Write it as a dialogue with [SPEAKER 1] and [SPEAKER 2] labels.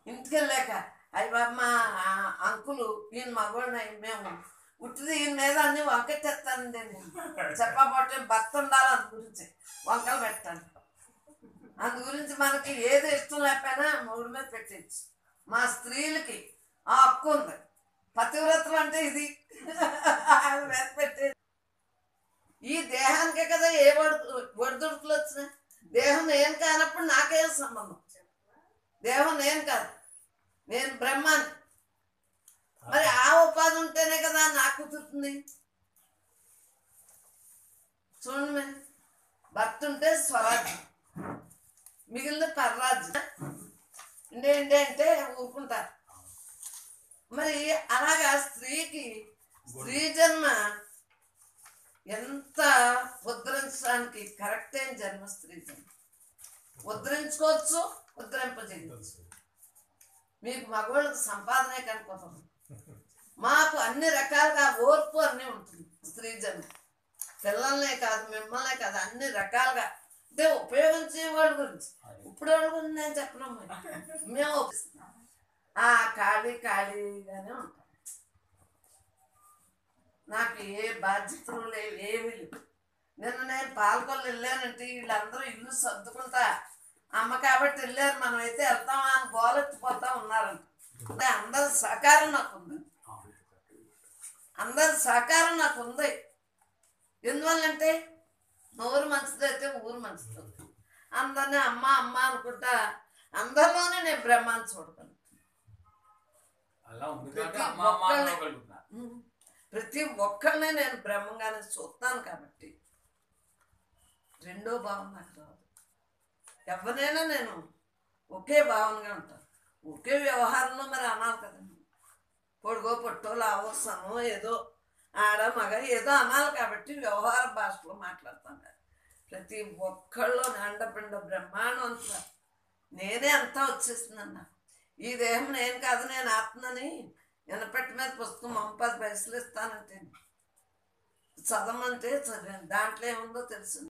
[SPEAKER 1] ఇంటికి వెళ్ళాక అయ్యి బాబు మా ఆ అంకులు ఈయన మగవాడిని మేము ఉట్టిది ఈయన మీద అన్ని వంకెట్టేస్తానండి నేను చెప్పబోతే భర్త ఉండాలి అందు గురించి వంకలు పెట్టాను అందు గురించి మనకి ఏది ఇష్టం లేకపోయినా మూడు మీద పెట్టచ్చు మా స్త్రీలకి ఆ హక్కు ఉంది పతివ్రతలు అంటే ఇది అది మీద పెట్టేది ఈ దేహానికే కదా ఏ వడు ఒడిదుడుకులు వచ్చినాయి దేహం నేను కానప్పుడు నాకేం సంబంధం దేహం నేను కాదు నేను బ్రహ్మాన్ని మరి ఆ ఉపాధి ఉంటేనే కదా నాకు కుదురుతుంది చూడండి మరి భర్త ఉంటే స్వరాజ్యం మిగిలిన పర్రాజ్యం ఇండే ఇండే అంటే ఊరుకుంటారు మరి అలాగా స్త్రీకి స్త్రీ జన్మ ఎంత ఉద్ధరించడానికి కరెక్ట్ అయిన జన్మ స్త్రీ జన్మ ఉద్ధరించుకోవచ్చు ఉద్ధరింపజేయవచ్చు మీకు మగవాళ్ళకి సంపాదనే కనుకోతుంది మాకు అన్ని రకాలుగా ఓర్పు అన్నీ ఉంటుంది స్త్రీ జన్మ పిల్లల్నే కాదు మిమ్మల్నే కాదు అన్ని రకాలుగా అంటే ఉపయోగించే వాళ్ళ గురించి ఇప్పుడు వాళ్ళ గురించి నేను చెప్పను మరి మేము ఒప్పిస్తున్నాం. ఆ ఖాళీ ఖాళీగానే ఉంటాం నాకు ఏ బాధ్యతలు లేవు ఏమీ లేవు నిన్న నేను పాల్గొల్లు వెళ్ళానంటే వీళ్ళందరూ ఇల్లు సర్దుకుంటా అమ్మ కాబట్టి వెళ్ళారు మనం అయితే వెళ్తామా అని గోలెత్తిపోతా ఉన్నారంట అంటే అందరి సహకారం నాకు ఉంది అందరి సహకారం నాకు ఉంది ఎందువల్లంటే నోరు మంచిదైతే ఊరు మంచిది అందరినీ అమ్మ అమ్మ అనుకుంటా అందరిలోనే నేను బ్రహ్మాన్ని చూడగలను
[SPEAKER 2] అలా ఉంది కాబట్టి అమ్మ అమ్మ
[SPEAKER 1] ఒక్కళ్ళే.
[SPEAKER 2] అనగలుగుతున్నా
[SPEAKER 1] ఉమ్. ప్రతి ఒక్కరిని నేను బ్రహ్మంగానే చూస్తాను కాబట్టి రెండో భావం నాకు రాదు ఎవరినైనా నేను ఒకే భావనగా ఉంటాను ఒకే వ్యవహారంలో మరి అనాలి కదండి పొడుగో పొట్టో లావోసనో ఏదో ఆడ మగ ఏదో అనాలి కాబట్టి వ్యవహార భాషలో మాట్లాడతాను కదా. ప్రతి ఒక్కళ్ళు అండపిండ బ్రహ్మాండం అంతా నేనే అంతా వచ్చేసిందన్న ఈ దేహం నేను కాదు నేను ఆత్మని ఎనపెట్టి మీద పుస్తకం పంపది పైసలు ఇస్తానంటే చదవమంటే చదివాను దాంట్లో ఏముందో తెలుసు